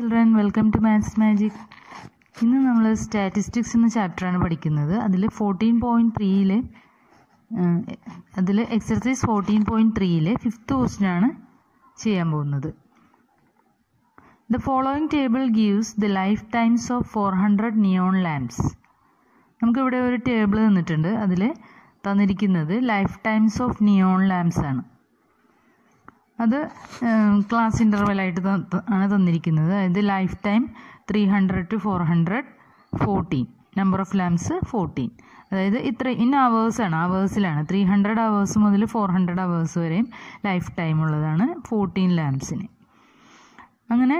children welcome to maths magic ഇന്ന് നമ്മൾ statistics എന്ന ചാപ്റ്ററാണ് പഠിക്കുന്നത് അതിൽ ഫോർട്ടീൻ പോയിൻറ്റ് ത്രീയിൽ അതിൽ എക്സർസൈസ് ഫോർട്ടീൻ പോയിൻറ്റ് ത്രീയിലെ ഫിഫ്ത്ത് ക്വസ്റ്റ്യനാണ് ചെയ്യാൻ പോകുന്നത് the following table gives the lifetimes of four hundred neon lamps നമുക്കിവിടെ ഒരു ടേബിൾ തന്നിട്ടുണ്ട് അതിൽ തന്നിരിക്കുന്നത് lifetimes of neon lamps ആണ് അത് ക്ലാസ് ഇൻ്റർവെലായിട്ട് ആണ് തന്നിരിക്കുന്നത് അതായത് lifetime three hundred to four hundred fourteen number of lamps fourteen അതായത് ഇത്ര ഇൻ അവേഴ്സാണ് അവേഴ്സിലാണ് ത്രീ ഹൺഡ്രഡ് അവേഴ്സ് മുതൽ ഫോർ ഹൺഡ്രഡ് അവേഴ്സ് വരെയും ലൈഫ് ടൈം ഉള്ളതാണ് ഫോർട്ടീൻ ലാംപ്സിന് അങ്ങനെ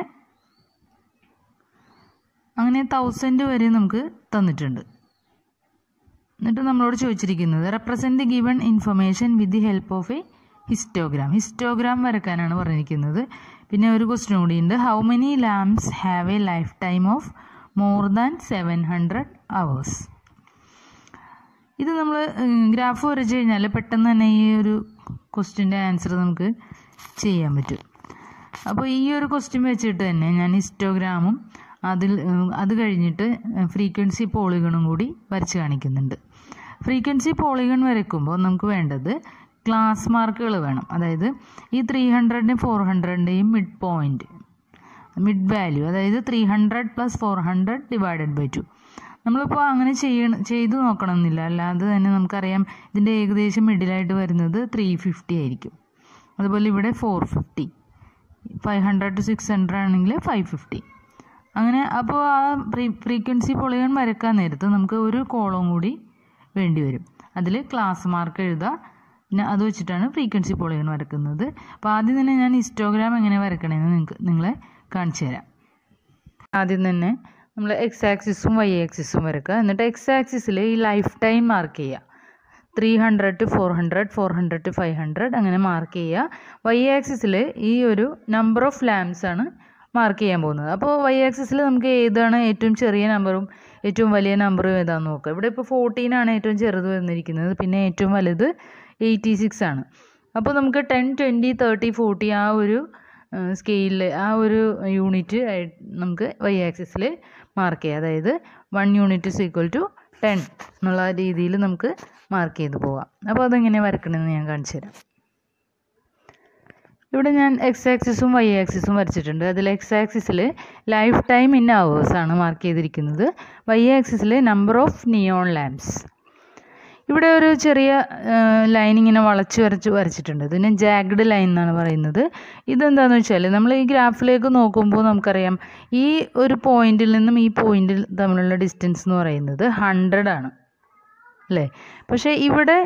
അങ്ങനെ തൗസൻഡ് വരെ നമുക്ക് തന്നിട്ടുണ്ട് എന്നിട്ട് നമ്മളോട് ചോദിച്ചിരിക്കുന്നത് represent the given information with the help of a histogram histogram വരക്കാനാണ് പറഞ്ഞിരിക്കുന്നത് പിന്നെ ഒരു ക്വസ്റ്റ്യൻ കൂടിയുണ്ട് how many lamps have a lifetime of more than seven hundred hours ഇത് നമ്മൾ ഗ്രാഫ് വരച്ച് കഴിഞ്ഞാൽ പെട്ടെന്ന് തന്നെ ഈ ഒരു ക്വസ്റ്റ്യൻ്റെ ആൻസർ നമുക്ക് ചെയ്യാൻ പറ്റും അപ്പോൾ ഈ ഒരു ക്വസ്റ്റ്യൻ വെച്ചിട്ട് തന്നെ ഞാൻ ഹിസ്റ്റോഗ്രാമും അതിൽ അത് കഴിഞ്ഞിട്ട് ഫ്രീക്വൻസി പോളിഗണും കൂടി വരച്ച് കാണിക്കുന്നുണ്ട് ഫ്രീക്വൻസി പോളിഗൺ വരയ്ക്കുമ്പോൾ നമുക്ക് വേണ്ടത് ക്ലാസ് മാർക്കുകൾ വേണം അതായത് ഈ ത്രീ ഹൺഡ്രഡിൻ്റെയും ഫോർ ഹൺഡ്രഡിൻ്റെയും മിഡ് പോയിൻറ്റ് മിഡ് വാല്യൂ അതായത് three hundred plus four hundred divided by two നമ്മളിപ്പോൾ അങ്ങനെ ചെയ്യണം ചെയ്തു നോക്കണമെന്നില്ല അല്ലാതെ തന്നെ നമുക്കറിയാം ഇതിൻ്റെ ഏകദേശം മിഡിലായിട്ട് വരുന്നത് ത്രീ ഫിഫ്റ്റി ആയിരിക്കും അതുപോലെ ഇവിടെ four fifty five hundred to six hundred ആണെങ്കിൽ ഫൈവ് ഫിഫ്റ്റി അങ്ങനെ അപ്പോൾ ആ ഫ്രീ ഫ്രീക്വൻസി പൊളിയൺ വരക്കാൻ നേരത്ത് നമുക്ക് ഒരു കോളം കൂടി വേണ്ടി വരും അതിൽ ക്ലാസ് മാർക്ക് എഴുതുക പിന്നെ അത് വെച്ചിട്ടാണ് ഫ്രീക്വൻസി പോളിഗൺ വരക്കുന്നത് അപ്പോൾ ആദ്യം തന്നെ ഞാൻ ഹിസ്റ്റോഗ്രാം എങ്ങനെ വരക്കണമെന്ന് നിങ്ങൾക്ക് നിങ്ങളെ കാണിച്ചു തരാം ആദ്യം തന്നെ നമ്മൾ എക്സ് ആക്സിസും വൈ ആക്സിസും വരക്കുക എന്നിട്ട് എക്സ് ആക്സിസിൽ ഈ ലൈഫ് ടൈം മാർക്ക് ചെയ്യുക three hundred to four hundred four hundred to five hundred അങ്ങനെ മാർക്ക് ചെയ്യുക വൈ ആക്സിസിൽ ഈ ഒരു നമ്പർ ഓഫ് ലാംപ്സ് ആണ് മാർക്ക് ചെയ്യാൻ പോകുന്നത് അപ്പോൾ വൈ ആക്സിസിൽ നമുക്ക് ഏതാണ് ഏറ്റവും ചെറിയ നമ്പറും ഏറ്റവും വലിയ നമ്പറും ഏതാണെന്ന് നോക്കുക ഇവിടെ ഇപ്പോൾ ഫോർട്ടീൻ ആണ് ഏറ്റവും ചെറുത് വന്നിരിക്കുന്നത് പിന്നെ ഏറ്റവും വലുത് എയ്റ്റി സിക്സ് ആണ് അപ്പോൾ നമുക്ക് ടെൻ ട്വൻറ്റി തേർട്ടി ഫോർട്ടി ആ ഒരു സ്കെയിലിൽ ആ ഒരു യൂണിറ്റ് നമുക്ക് വൈ ആക്സിസിൽ മാർക്ക് ചെയ്യാം അതായത് one unit is equal to ten എന്നുള്ള രീതിയിൽ നമുക്ക് മാർക്ക് ചെയ്ത് പോവാം അപ്പോൾ അതെങ്ങനെ വരക്കണമെന്ന് ഞാൻ കാണിച്ചു തരാം ഇവിടെ ഞാൻ എക്സ് ആക്സിസും വൈ ആക്സിസും വരച്ചിട്ടുണ്ട് അതിൽ എക്സ് ആക്സിസിൽ ലൈഫ് ടൈം ഇൻ അവേഴ്സ് ആണ് മാർക്ക് ചെയ്തിരിക്കുന്നത് വൈ ആക്സിസിൽ നമ്പർ ഓഫ് നിയോൺ ലാംപ്സ് ഇവിടെ ഒരു ചെറിയ ലൈൻ ഇങ്ങനെ വളച്ച് വരച്ച് വരച്ചിട്ടുണ്ട് ഇതിന് ജാഗ്ഡ് ലൈൻ എന്നാണ് പറയുന്നത് ഇതെന്താണെന്ന് വെച്ചാൽ നമ്മൾ ഈ ഗ്രാഫിലേക്ക് നോക്കുമ്പോൾ നമുക്കറിയാം ഈ ഒരു പോയിന്റിൽ നിന്നും ഈ പോയിന്റിൽ തമ്മിലുള്ള ഡിസ്റ്റൻസ് എന്ന് പറയുന്നത് ഹൺഡ്രഡ് ആണ് അല്ലേ പക്ഷേ ഇവിടെ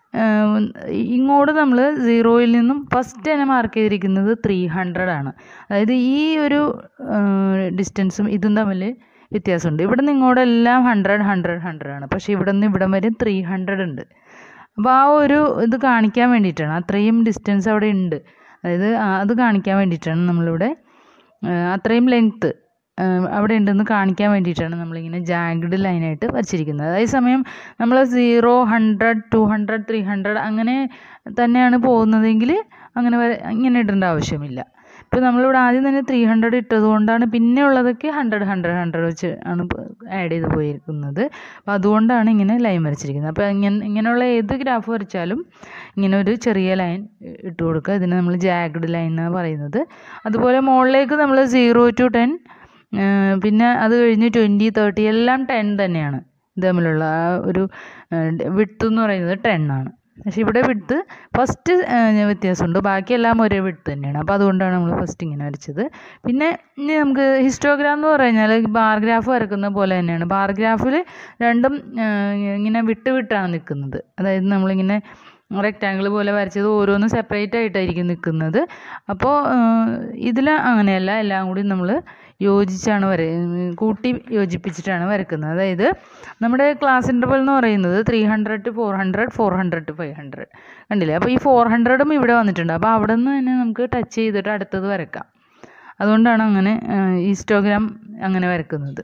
ഇങ്ങോട്ട് നമ്മൾ സീറോയിൽ നിന്നും ഫസ്റ്റ് തന്നെ മാർക്ക് ചെയ്തിരിക്കുന്നത് ത്രീ ഹൺഡ്രഡ് ആണ് അതായത് ഈ ഒരു ഡിസ്റ്റൻസും ഇതും തമ്മിൽ വ്യത്യാസമുണ്ട് ഇവിടെ നിന്ന് ഇങ്ങോട്ടെല്ലാം ഹൺഡ്രഡ് ഹൺഡ്രഡ് ഹൺഡ്രഡ് ആണ് പക്ഷേ ഇവിടെ നിന്ന് ഇവിടം വരെ ത്രീ ഹൺഡ്രഡ് ഉണ്ട് അപ്പോൾ ആ ഒരു ഇത് കാണിക്കാൻ വേണ്ടിയിട്ടാണ് അത്രയും ഡിസ്റ്റൻസ് അവിടെ ഉണ്ട് അതായത് അത് കാണിക്കാൻ വേണ്ടിയിട്ടാണ് നമ്മളിവിടെ അത്രയും ലെങ്ത്ത് അവിടെ ഉണ്ടെന്ന് കാണിക്കാൻ വേണ്ടിയിട്ടാണ് നമ്മളിങ്ങനെ ജാഗ്ഡ് ലൈനായിട്ട് വരച്ചിരിക്കുന്നത് അതേസമയം നമ്മൾ zero hundred to hundred three hundred അങ്ങനെ തന്നെയാണ് പോകുന്നതെങ്കിൽ അങ്ങനെ ഇങ്ങനെ ഇടേണ്ട ആവശ്യമില്ല ഇപ്പോൾ നമ്മളിവിടെ ആദ്യം തന്നെ ത്രീ ഹൺഡ്രഡ് ഇട്ടത് കൊണ്ടാണ് പിന്നെ ഉള്ളതൊക്കെ ഹൺഡ്രഡ് ഹൺഡ്രഡ് ഹൺഡ്രഡ് വെച്ച് ആണ് ആഡ് ചെയ്ത് പോയിരിക്കുന്നത് അപ്പോൾ അതുകൊണ്ടാണ് ഇങ്ങനെ ലൈൻ വരച്ചിരിക്കുന്നത് അപ്പോൾ ഇങ്ങനെ ഇങ്ങനെയുള്ള ഏത് ഗ്രാഫ് വരച്ചാലും ഇങ്ങനെ ഒരു ചെറിയ ലൈൻ ഇട്ട് കൊടുക്കുക ഇതിനെ നമ്മൾ ജാഗ്ഡ് ലൈൻ എന്നാണ് പറയുന്നത് അതുപോലെ മുകളിലേക്ക് നമ്മൾ സീറോ ടു ടെൻ പിന്നെ അത് കഴിഞ്ഞ് ട്വൻറ്റി തേർട്ടി എല്ലാം ടെൻ തന്നെയാണ് ഇത് തമ്മിലുള്ള ആ ഒരു വിട്ട് എന്ന് പറയുന്നത് ടെൻ ആണ് പക്ഷേ ഇവിടെ വിട്ട് ഫസ്റ്റ് വ്യത്യാസമുണ്ട് ബാക്കിയെല്ലാം ഒരേ വിട്ട് തന്നെയാണ് അപ്പോൾ അതുകൊണ്ടാണ് നമ്മൾ ഫസ്റ്റ് ഇങ്ങനെ വരച്ചത് പിന്നെ ഇനി നമുക്ക് ഹിസ്റ്റോഗ്രാം എന്ന് പറഞ്ഞാൽ ബാർ ഗ്രാഫ് വരക്കുന്ന പോലെ തന്നെയാണ് ബാർ ഗ്രാഫിൽ രണ്ടും ഇങ്ങനെ വിട്ട് വിട്ടാണ് നിൽക്കുന്നത് അതായത് നമ്മളിങ്ങനെ റെക്റ്റാങ്കിൾ പോലെ വരച്ചത് ഓരോന്നും സെപ്പറേറ്റ് ആയിട്ടായിരിക്കും നിൽക്കുന്നത് അപ്പോൾ ഇതിൽ അങ്ങനെയല്ല എല്ലാം കൂടി നമ്മൾ യോജിച്ചാണ് വര കൂട്ടി യോജിപ്പിച്ചിട്ടാണ് വരക്കുന്നത് അതായത് നമ്മുടെ ക്ലാസ് ഇൻ്റർവൽ എന്ന് പറയുന്നത് three hundred to four hundred four hundred to five hundred കണ്ടില്ലേ അപ്പോൾ ഈ ഫോർ ഹൺഡ്രഡും ഇവിടെ വന്നിട്ടുണ്ട് അപ്പോൾ അവിടെ നിന്ന് തന്നെ നമുക്ക് ടച്ച് ചെയ്തിട്ട് അടുത്തത് വരക്കാം അതുകൊണ്ടാണ് അങ്ങനെ ഈസ്റ്റോഗ്രാം അങ്ങനെ വരക്കുന്നത്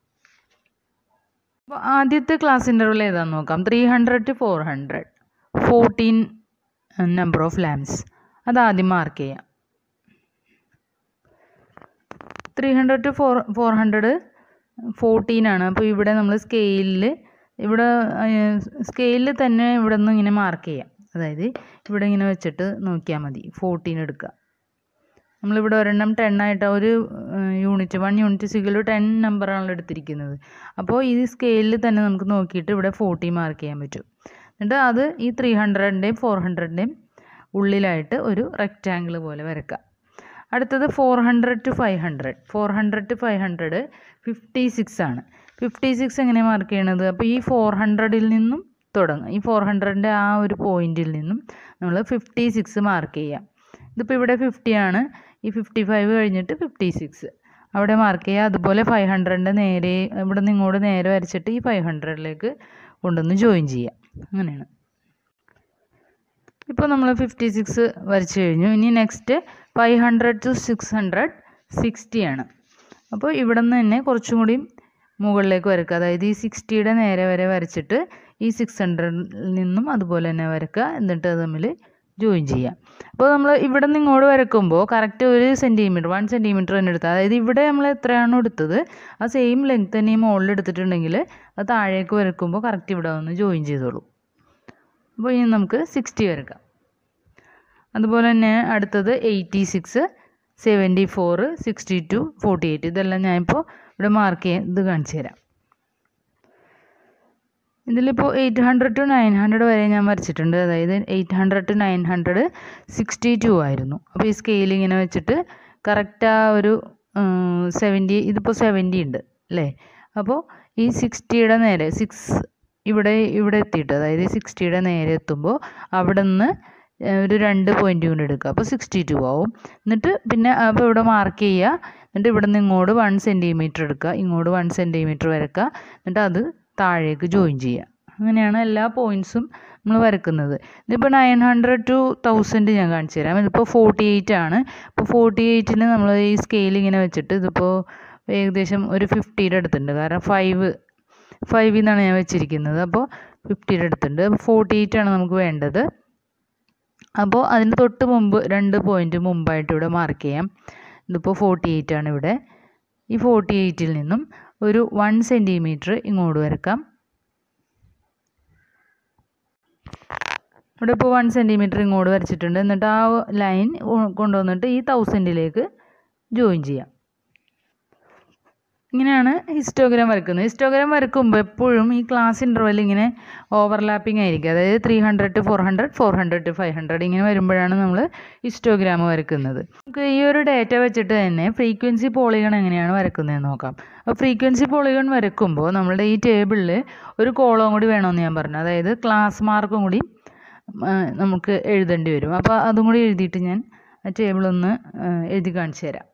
അപ്പോൾ ആദ്യത്തെ ക്ലാസ് ഇൻ്റർവൽ ഏതാണെന്ന് നോക്കാം three hundred to four hundred fourteen number of lamps അത് ആദ്യം മാർക്ക് ചെയ്യാം three hundred to four four hundred fourteen ആണ് അപ്പോൾ ഇവിടെ നമ്മൾ സ്കെയിലിൽ ഇവിടെ സ്കെയിലിൽ തന്നെ ഇവിടെ നിന്ന് ഇങ്ങനെ മാർക്ക് ചെയ്യാം അതായത് ഇവിടെ ഇങ്ങനെ വെച്ചിട്ട് നോക്കിയാൽ മതി ഫോർട്ടീൻ എടുക്കുക നമ്മളിവിടെ ഒരെണ്ണം ടെൻ ആയിട്ട് ഒരു യൂണിറ്റ് വൺ യൂണിറ്റ് സിഗിൽ ടെൻ നമ്പറാണല്ലോ എടുത്തിരിക്കുന്നത് അപ്പോൾ ഈ സ്കെയിലിൽ തന്നെ നമുക്ക് നോക്കിയിട്ട് ഇവിടെ ഫോർട്ടി മാർക്ക് ചെയ്യാൻ പറ്റും എന്നിട്ട് അത് ഈ ത്രീ ഹൺഡ്രഡിൻ്റെയും ഫോർ ഹൺഡ്രഡിൻ്റെയും ഉള്ളിലായിട്ട് ഒരു റെക്റ്റാങ്കിൾ പോലെ വരക്കുക അടുത്തത് four hundred to five hundred four hundred to five hundred fifty six ആണ് ഫിഫ്റ്റി സിക്സ് എങ്ങനെ മാർക്ക് ചെയ്യണത് അപ്പോൾ ഈ ഫോർ ഹൺഡ്രഡിൽ നിന്നും തുടങ്ങും ഈ ഫോർ ഹൺഡ്രഡിൻ്റെ ആ ഒരു പോയിന്റിൽ നിന്നും നമ്മൾ ഫിഫ്റ്റി സിക്സ് മാർക്ക് ചെയ്യാം ഇതിപ്പോൾ ഇവിടെ ഫിഫ്റ്റി ആണ് ഈ ഫിഫ്റ്റി ഫൈവ് കഴിഞ്ഞിട്ട് ഫിഫ്റ്റി സിക്സ് അവിടെ മാർക്ക് ചെയ്യുക അതുപോലെ ഫൈവ് ഹൺഡ്രഡിൻ്റെ നേരെ ഇവിടെ നിന്ന് ഇങ്ങോട്ട് നേരെ വരച്ചിട്ട് ഈ ഫൈവ് ഹൺഡ്രഡിലേക്ക് കൊണ്ടുവന്ന് ജോയിൻ ചെയ്യാം അങ്ങനെയാണ് ഇപ്പോൾ നമ്മൾ ഫിഫ്റ്റി സിക്സ് വരച്ചു കഴിഞ്ഞു ഇനി next five hundred to six hundred sixty ആണ് അപ്പോൾ ഇവിടെ നിന്ന് തന്നെ കുറച്ചും കൂടി മുകളിലേക്ക് വരക്കുക അതായത് ഈ സിക്സ്റ്റിയുടെ നേരെ വരെ വരച്ചിട്ട് ഈ സിക്സ് ഹൺഡ്രഡിൽ നിന്നും അതുപോലെ തന്നെ വരക്കുക എന്നിട്ട് അത് തമ്മിൽ ജോയിൻ ചെയ്യാം അപ്പോൾ നമ്മൾ ഇവിടെ നിന്ന് ഇങ്ങോട്ട് വരക്കുമ്പോൾ കറക്റ്റ് ഒരു സെൻറ്റിമീറ്റർ വൺ സെൻറ്റിമീറ്റർ തന്നെ എടുത്താൽ അതായത് ഇവിടെ നമ്മൾ എത്രയാണോ എടുത്തത് ആ സെയിം ലെങ്ത് തന്നെ ഈ മുകളിൽ എടുത്തിട്ടുണ്ടെങ്കിൽ അത് താഴേക്ക് വരക്കുമ്പോൾ കറക്റ്റ് ഇവിടെ വന്ന് ജോയിൻ ചെയ്തോളൂ അപ്പോൾ ഇനി നമുക്ക് സിക്സ്റ്റി വരക്കാം അതുപോലെ തന്നെ അടുത്തത് eighty six seventy four sixty two forty eight ഇതെല്ലാം ഞാനിപ്പോൾ ഇവിടെ മാർക്ക് ചെയ്യാൻ ഇത് കാണിച്ചു തരാം ഇതിലിപ്പോൾ eight hundred to nine hundred വരെ ഞാൻ വരച്ചിട്ടുണ്ട് അതായത് eight hundred to nine hundred sixty two ആയിരുന്നു അപ്പോൾ ഈ സ്കെയിൽ ഇങ്ങനെ വെച്ചിട്ട് കറക്റ്റ് ആ ഒരു സെവൻറ്റി ഇതിപ്പോൾ സെവൻറ്റി ഉണ്ട് അല്ലേ അപ്പോൾ ഈ സിക്സ്റ്റിയുടെ നേരെ സിക്സ് ഇവിടെ ഇവിടെ എത്തിയിട്ട് അതായത് സിക്സ്റ്റിയുടെ നേരെ എത്തുമ്പോൾ അവിടെ നിന്ന് ഒരു രണ്ട് പോയിൻ്റ് കൊണ്ട് എടുക്കുക അപ്പോൾ സിക്സ്റ്റി ടു ആവും എന്നിട്ട് പിന്നെ അപ്പോൾ ഇവിടെ മാർക്ക് ചെയ്യുക എന്നിട്ട് ഇവിടെ നിന്ന് ഇങ്ങോട്ട് വൺ സെൻറ്റിമീറ്റർ എടുക്കുക ഇങ്ങോട്ട് വൺ സെൻറ്റിമീറ്റർ വരക്കുക എന്നിട്ട് അത് താഴേക്ക് ജോയിൻ ചെയ്യുക അങ്ങനെയാണ് എല്ലാ പോയിൻറ്സും നമ്മൾ വരക്കുന്നത് ഇതിപ്പോൾ നയൻ ഹൺഡ്രഡ് ടു തൗസൻഡ് ഞാൻ കാണിച്ചു തരാം ഇതിപ്പോൾ ഫോർട്ടി എയ്റ്റ് ആണ് ഇപ്പോൾ ഫോർട്ടി എയ്റ്റിൽ നമ്മൾ ഈ സ്കെയിൽ ഇങ്ങനെ വെച്ചിട്ട് ഇതിപ്പോൾ ഏകദേശം ഒരു ഫിഫ്റ്റിയുടെ അടുത്തുണ്ട് കാരണം ഫൈവ് ഫൈവിൽ നിന്നാണ് ഞാൻ വെച്ചിരിക്കുന്നത് അപ്പോൾ ഫിഫ്റ്റിയുടെ അടുത്തുണ്ട് അപ്പോൾ ഫോർട്ടി എയ്റ്റ് ആണ് നമുക്ക് വേണ്ടത് അപ്പോൾ അതിന് തൊട്ട് മുമ്പ് രണ്ട് പോയിൻ്റ് മുമ്പായിട്ട് ഇവിടെ മാർക്ക് ചെയ്യാം ഇതിപ്പോൾ ഫോർട്ടി എയ്റ്റ് ആണ് ഇവിടെ ഈ ഫോർട്ടി എയ്റ്റിൽ നിന്നും ഒരു വൺ സെൻറ്റിമീറ്റർ ഇങ്ങോട്ട് വരക്കാം ഇവിടെ ഇപ്പോൾ വൺ സെൻറ്റിമീറ്റർ ഇങ്ങോട്ട് വരച്ചിട്ടുണ്ട് എന്നിട്ട് ആ ലൈൻ കൊണ്ടുവന്നിട്ട് ഈ തൗസൻഡിലേക്ക് ജോയിൻ ചെയ്യാം ഇങ്ങനെയാണ് ഹിസ്റ്റോഗ്രാം വരക്കുന്നത് ഹിസ്റ്റോഗ്രാം വരക്കുമ്പോൾ എപ്പോഴും ഈ ക്ലാസ് ഇൻ്റർവെൽ ഇങ്ങനെ ഓവർലാപ്പിംഗ് ആയിരിക്കും അതായത് three hundred to four hundred four hundred to five hundred ഇങ്ങനെ വരുമ്പോഴാണ് നമ്മൾ ഹിസ്റ്റോഗ്രാം വരക്കുന്നത് നമുക്ക് ഈ ഒരു ഡേറ്റ വെച്ചിട്ട് തന്നെ ഫ്രീക്വൻസി പോളിഗൺ എങ്ങനെയാണ് വരക്കുന്നതെന്ന് നോക്കാം അപ്പോൾ ഫ്രീക്വൻസി പോളിഗൺ വരക്കുമ്പോൾ നമ്മുടെ ഈ ടേബിളിൽ ഒരു കോളം കൂടി വേണമെന്ന് ഞാൻ പറഞ്ഞു അതായത് ക്ലാസ് മാർക്കും കൂടി നമുക്ക് എഴുതേണ്ടി വരും അപ്പോൾ അതും കൂടി എഴുതിയിട്ട് ഞാൻ ആ ടേബിൾ ഒന്ന് എഴുതി കാണിച്ചു തരാം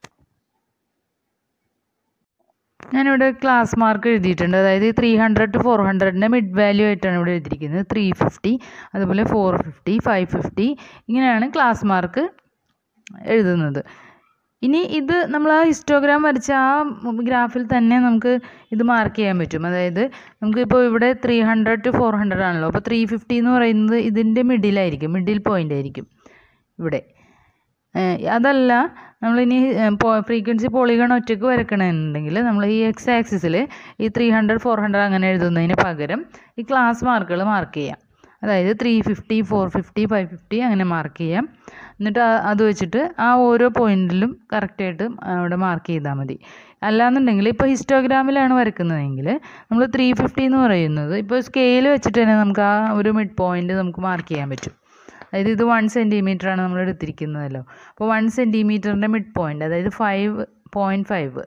ഞാനിവിടെ ക്ലാസ് മാർക്ക് എഴുതിയിട്ടുണ്ട് അതായത് ത്രീ ഹൺഡ്രഡ് ടു ഫോർ ഹൺഡ്രഡിൻ്റെ മിഡ് വാല്യൂ ആയിട്ടാണ് ഇവിടെ എഴുതിയിരിക്കുന്നത് ത്രീ ഫിഫ്റ്റി അതുപോലെ ഫോർ ഫിഫ്റ്റി ഫൈവ് ഫിഫ്റ്റി ഇങ്ങനെയാണ് ക്ലാസ് മാർക്ക് എഴുതുന്നത് ഇനി ഇത് നമ്മൾ ആ ഹിസ്റ്റോഗ്രാം വരച്ച ആ ഗ്രാഫിൽ തന്നെ നമുക്ക് ഇത് മാർക്ക് ചെയ്യാൻ പറ്റും അതായത് നമുക്കിപ്പോൾ ഇവിടെ three hundred to four hundred ആണല്ലോ അപ്പോൾ ത്രീ ഫിഫ്റ്റി എന്ന് പറയുന്നത് ഇതിൻ്റെ മിഡിലായിരിക്കും മിഡിൽ പോയിൻ്റ് ആയിരിക്കും ഇവിടെ അതല്ല നമ്മളിനി ഫ്രീക്വൻസി പോളിഗൺ ഒറ്റയ്ക്ക് വരക്കണമെന്നുണ്ടെങ്കിൽ നമ്മൾ ഈ എക്സ് ആക്സിസിൽ ഈ ത്രീ ഹൺഡ്രഡ് ഫോർ ഹൺഡ്രഡ് അങ്ങനെ എഴുതുന്നതിന് പകരം ഈ ക്ലാസ് മാർക്കുകൾ മാർക്ക് ചെയ്യാം അതായത് three fifty four fifty five fifty അങ്ങനെ മാർക്ക് ചെയ്യാം എന്നിട്ട് അത് വെച്ചിട്ട് ആ ഓരോ പോയിന്റിലും കറക്റ്റായിട്ട് അവിടെ മാർക്ക് ചെയ്താൽ മതി അല്ലാന്നുണ്ടെങ്കിൽ ഇപ്പോൾ ഹിസ്റ്റോഗ്രാമിലാണ് വരക്കുന്നതെങ്കിൽ നമ്മൾ ത്രീ ഫിഫ്റ്റി എന്ന് പറയുന്നത് ഇപ്പോൾ സ്കെയിൽ വെച്ചിട്ട് തന്നെ നമുക്ക് ആ ഒരു മിഡ് പോയിന്റ് നമുക്ക് മാർക്ക് ചെയ്യാൻ പറ്റും അതായത് ഇത് വൺ സെൻറ്റിമീറ്റർ ആണ് നമ്മൾ എടുത്തിരിക്കുന്നതല്ലോ അപ്പോൾ വൺ സെൻറ്റിമീറ്ററിൻ്റെ മിഡ് പോയിന്റ് അതായത് ഫൈവ് പോയിൻറ്റ് ഫൈവ്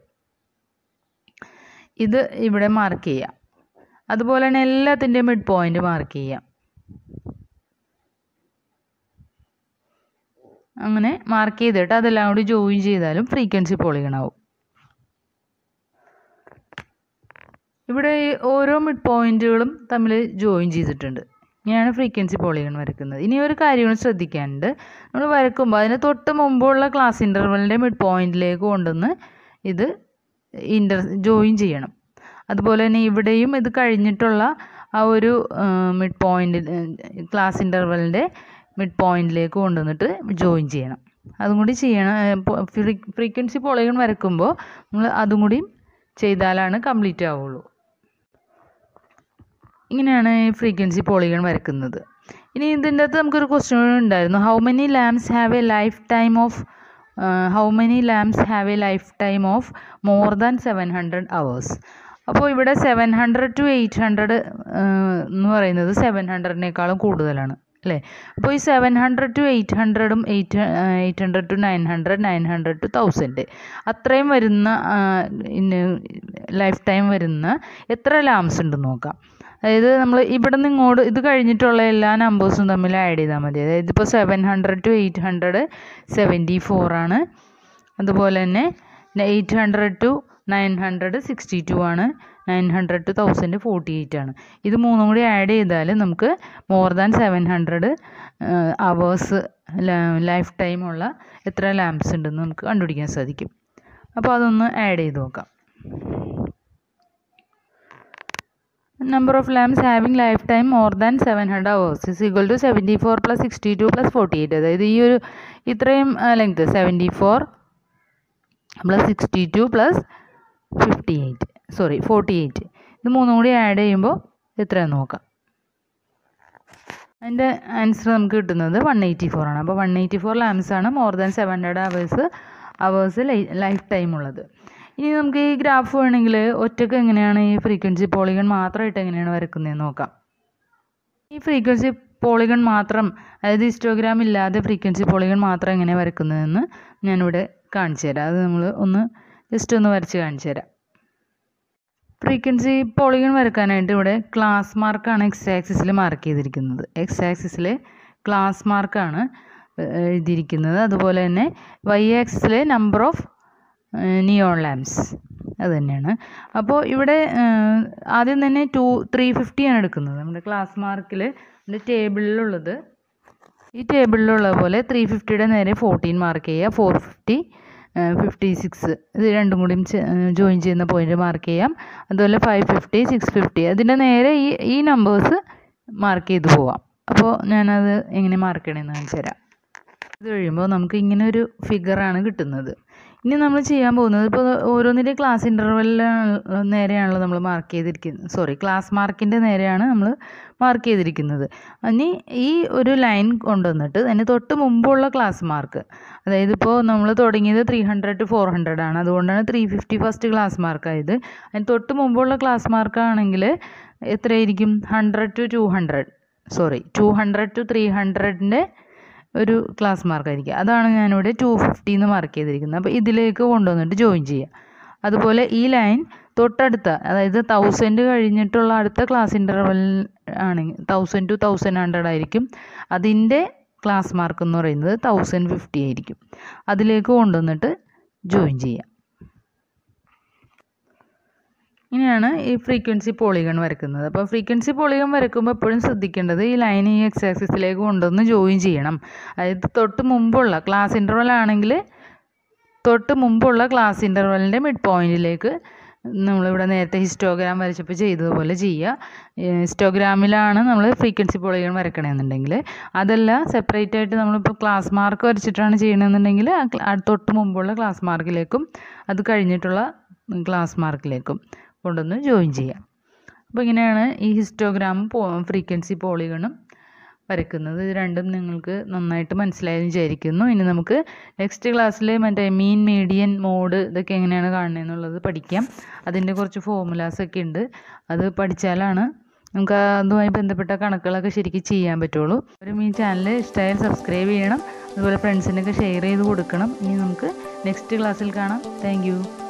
ഇത് ഇവിടെ മാർക്ക് ചെയ്യാം അതുപോലെ തന്നെ എല്ലാത്തിൻ്റെയും മിഡ് പോയിന്റ് മാർക്ക് ചെയ്യാം അങ്ങനെ മാർക്ക് ചെയ്തിട്ട് അതെല്ലാം കൂടി ജോയിൻ ചെയ്താലും ഫ്രീക്വൻസി പോളിഗണാവും ഇവിടെ ഓരോ മിഡ് പോയിന്റുകളും തമ്മിൽ ജോയിൻ ചെയ്തിട്ടുണ്ട് ഇങ്ങനെയാണ് ഫ്രീക്വൻസി പോളിഗൺ വരക്കുന്നത് ഇനി ഒരു കാര്യം കൂടി ശ്രദ്ധിക്കാനുണ്ട് നമ്മൾ വരക്കുമ്പോൾ അതിന് തൊട്ട് മുമ്പുള്ള ക്ലാസ് ഇൻ്റർവെലിൻ്റെ മിഡ് പോയിന്റിലേക്ക് കൊണ്ടുവന്ന് ഇത് ഇൻ്റർ ജോയിൻ ചെയ്യണം അതുപോലെ തന്നെ ഇവിടെയും ഇത് കഴിഞ്ഞിട്ടുള്ള ആ ഒരു മിഡ് പോയിന്റ് ക്ലാസ് ഇൻ്റർവെലിൻ്റെ മിഡ് പോയിന്റിലേക്ക് കൊണ്ടുവന്നിട്ട് ജോയിൻ ചെയ്യണം അതും കൂടി ചെയ്യണം ഫ്രീക്വൻസി പോളിഗൺ വരക്കുമ്പോൾ നമ്മൾ അതും കൂടി ചെയ്താലാണ് കംപ്ലീറ്റ് ആവുള്ളൂ ഇങ്ങനെയാണ് ഈ ഫ്രീക്വൻസി പോളിഗൺ വരക്കുന്നത് ഇനി ഇതിൻ്റെ അകത്ത് നമുക്കൊരു ക്വസ്റ്റ്യൻ ഉണ്ടായിരുന്നു how many lamps have a lifetime of how many lamps have a lifetime of more than seven hundred hours അപ്പോൾ ഇവിടെ seven hundred to eight hundred എന്ന് പറയുന്നത് സെവൻ ഹൺഡ്രഡിനേക്കാളും കൂടുതലാണ് അല്ലേ അപ്പോൾ ഈ സെവൻ ഹൺഡ്രഡ് ടു എയ്റ്റ് ഹൺഡ്രഡും eight eight hundred to nine hundred nine hundred to thousand അത്രയും വരുന്ന ലൈഫ് ടൈം വരുന്ന എത്ര ലാംസ് ഉണ്ടെന്ന് നോക്കാം അതായത് നമ്മൾ ഇവിടെ നിന്ന് ഇങ്ങോട്ട് ഇത് കഴിഞ്ഞിട്ടുള്ള എല്ലാ നമ്പേഴ്സും തമ്മിൽ ആഡ് ചെയ്താൽ മതി അതായത് ഇപ്പോൾ seven hundred to eight hundred seventy four ആണ് അതുപോലെ തന്നെ eight hundred to nine hundred sixty two ആണ് nine hundred to thousand forty eight ആണ് ഇത് മൂന്നും കൂടി ആഡ് ചെയ്താൽ നമുക്ക് more than seven hundred hours life ടൈമുള്ള എത്ര ലാംപ്സ് ഉണ്ടെന്ന് നമുക്ക് കണ്ടുപിടിക്കാൻ സാധിക്കും അപ്പോൾ അതൊന്ന് ആഡ് ചെയ്ത് നോക്കാം number of lamps having lifetime more than 700 hours is equal to 74 plus 62 plus 48 അതായത് ഈ ഒരു ഇത്രയും length seventy four plus sixty two plus fifty eight sorry forty eight ഇത് മൂന്നും കൂടി ആഡ് ചെയ്യുമ്പോൾ എത്രയാണെന്ന് നോക്കാം അതിൻ്റെ ആൻസർ നമുക്ക് കിട്ടുന്നത് വൺ എയ്റ്റി ഫോർ ആണ് അപ്പോൾ വൺ എയ്റ്റി ഫോർ ലാംസ് ആണ് more than seven hundred hours hours lifetime ഉള്ളത് ഇനി നമുക്ക് ഈ ഗ്രാഫ് വേണമെങ്കിൽ ഒറ്റക്ക് എങ്ങനെയാണ് ഈ ഫ്രീക്വൻസി പോളിഗൺ മാത്രമായിട്ട് എങ്ങനെയാണ് വരക്കുന്നതെന്ന് നോക്കാം ഈ ഫ്രീക്വൻസി പോളിഗൺ മാത്രം അതായത് ഹിസ്റ്റോഗ്രാം ഇല്ലാതെ ഫ്രീക്വൻസി പോളിഗൺ മാത്രം എങ്ങനെ വരക്കുന്നതെന്ന് ഞാനിവിടെ കാണിച്ചു തരാം അത് നമ്മൾ ഒന്ന് ജസ്റ്റ് ഒന്ന് വരച്ച് കാണിച്ചു തരാം ഫ്രീക്വൻസി പോളിഗൺ വരക്കാനായിട്ട് ഇവിടെ ക്ലാസ് മാർക്കാണ് എക്സ് ആക്സിസിൽ മാർക്ക് ചെയ്തിരിക്കുന്നത് എക്സ് ആക്സിസിൽ ക്ലാസ് മാർക്കാണ് എഴുതിയിരിക്കുന്നത് അതുപോലെ തന്നെ വൈ ആക്സിസിൽ നമ്പർ ഓഫ് നിയോൺ ലാംപ്സ് അത് തന്നെയാണ് അപ്പോൾ ഇവിടെ ആദ്യം തന്നെ ടു ത്രീ ഫിഫ്റ്റിയാണ് എടുക്കുന്നത് നമ്മുടെ ക്ലാസ് മാർക്കിൽ നമ്മുടെ ടേബിളിലുള്ളത് ഈ ടേബിളിലുള്ള പോലെ ത്രീ ഫിഫ്റ്റിയുടെ നേരെ ഫോർട്ടീൻ മാർക്ക് ചെയ്യുക ഫോർ ഫിഫ്റ്റി ഫിഫ്റ്റി സിക്സ് ഇത് രണ്ടും കൂടിയും ജോയിൻ ചെയ്യുന്ന പോയിന്റ് മാർക്ക് ചെയ്യാം അതുപോലെ ഫൈവ് ഫിഫ്റ്റി സിക്സ് ഫിഫ്റ്റി അതിൻ്റെ നേരെ ഈ ഈ നമ്പേഴ്സ് മാർക്ക് ചെയ്ത് പോവാം അപ്പോൾ ഞാനത് എങ്ങനെ മാർക്ക് ചെയ്യണമെന്ന് കാണിച്ചു തരാം ഇത് കഴിയുമ്പോൾ നമുക്ക് ഇങ്ങനെ ഒരു ഫിഗറാണ് കിട്ടുന്നത് ഇനി നമ്മൾ ചെയ്യാൻ പോകുന്നത് ഇപ്പോൾ ഓരോന്നിൻ്റെ ക്ലാസ് ഇൻ്റർവെല്ലിൽ നേരെയാണല്ലോ നമ്മൾ മാർക്ക് ചെയ്തിരിക്കുന്നത് സോറി ക്ലാസ് മാർക്കിൻ്റെ നേരെയാണ് നമ്മൾ മാർക്ക് ചെയ്തിരിക്കുന്നത് ഇനി ഈ ഒരു ലൈൻ കൊണ്ടുവന്നിട്ട് അതിന് തൊട്ട് മുമ്പുള്ള ക്ലാസ് മാർക്ക് അതായത് ഇപ്പോൾ നമ്മൾ തുടങ്ങിയത് three hundred to four hundred ആണ് അതുകൊണ്ടാണ് ത്രീ ഫിഫ്റ്റി ഫസ്റ്റ് ക്ലാസ് മാർക്കായത് അതിന് തൊട്ട് മുമ്പുള്ള ക്ലാസ് മാർക്കാണെങ്കിൽ എത്രയായിരിക്കും hundred to two hundred sorry two hundred to three ഹൺഡ്രഡിൻ്റെ ഒരു ക്ലാസ് മാർക്കായിരിക്കും അതാണ് ഞാനിവിടെ ടു ഫിഫ്റ്റി എന്ന് മാർക്ക് ചെയ്തിരിക്കുന്നത് അപ്പോൾ ഇതിലേക്ക് കൊണ്ടുവന്നിട്ട് ജോയിൻ ചെയ്യുക അതുപോലെ ഈ ലൈൻ തൊട്ടടുത്ത അതായത് തൗസൻഡ് കഴിഞ്ഞിട്ടുള്ള അടുത്ത ക്ലാസ് ഇൻ്റർവെൽ ആണെങ്കിൽ തൗസൻഡ് ടു തൗസൻഡ് ഹൺഡ്രഡ് ആയിരിക്കും അതിൻ്റെ ക്ലാസ് മാർക്ക് എന്ന് പറയുന്നത് തൗസൻഡ് ഫിഫ്റ്റി ആയിരിക്കും അതിലേക്ക് കൊണ്ടുവന്നിട്ട് ജോയിൻ ചെയ്യുക ഇങ്ങനെയാണ് ഈ ഫ്രീക്വൻസി പോളിഗൺ വരക്കുന്നത് അപ്പോൾ ഫ്രീക്വൻസി പോളിഗൺ വരക്കുമ്പോൾ എപ്പോഴും ശ്രദ്ധിക്കേണ്ടത് ഈ ലൈൻ ഈ എക്സ് ആക്സിസിലേക്ക് കൊണ്ടുവന്ന് ജോയിൻ ചെയ്യണം അതായത് തൊട്ട് മുമ്പുള്ള ക്ലാസ് ഇൻ്റർവൽ ആണെങ്കിൽ തൊട്ട് മുമ്പുള്ള ക്ലാസ് ഇൻ്റർവെല്ലിൻ്റെ മിഡ് പോയിന്റിലേക്ക് നമ്മളിവിടെ നേരത്തെ ഹിസ്റ്റോഗ്രാം വരച്ചപ്പോൾ ചെയ്തതുപോലെ ചെയ്യുക ഹിസ്റ്റോഗ്രാമിലാണ് നമ്മൾ ഫ്രീക്വൻസി പോളിഗൺ വരക്കണമെന്നുണ്ടെങ്കിൽ അതല്ല സെപ്പറേറ്റ് ആയിട്ട് നമ്മളിപ്പോൾ ക്ലാസ് മാർക്ക് വരച്ചിട്ടാണ് ചെയ്യണമെന്നുണ്ടെങ്കിൽ ആ തൊട്ട് മുമ്പുള്ള ക്ലാസ് മാർക്കിലേക്കും അത് കഴിഞ്ഞിട്ടുള്ള ക്ലാസ് മാർക്കിലേക്കും കൊണ്ടുവന്ന് ജോയിൻ ചെയ്യാം അപ്പോൾ ഇങ്ങനെയാണ് ഈ ഹിസ്റ്റോഗ്രാമും പോ ഫ്രീക്വൻസി പോളിഗണും വരക്കുന്നത് ഇത് രണ്ടും നിങ്ങൾക്ക് നന്നായിട്ട് മനസ്സിലായെന്ന് വിചാരിക്കുന്നു ഇനി നമുക്ക് നെക്സ്റ്റ് ക്ലാസ്സിൽ മറ്റേ മീൻ മീഡിയൻ മോഡ് ഇതൊക്കെ എങ്ങനെയാണ് കാണുന്നതെന്നുള്ളത് പഠിക്കാം അതിൻ്റെ കുറച്ച് ഫോർമുലാസ് ഒക്കെ ഉണ്ട് അത് പഠിച്ചാലാണ് നമുക്ക് അതുമായി ബന്ധപ്പെട്ട കണക്കുകളൊക്കെ ശരിക്കും ചെയ്യാൻ പറ്റുള്ളൂ ഒരു ഈ ചാനൽ ഇഷ്ടമായാൽ സബ്സ്ക്രൈബ് ചെയ്യണം അതുപോലെ ഫ്രണ്ട്സിനൊക്കെ ഷെയർ ചെയ്ത് കൊടുക്കണം ഇനി നമുക്ക് നെക്സ്റ്റ് ക്ലാസ്സിൽ കാണാം താങ്ക്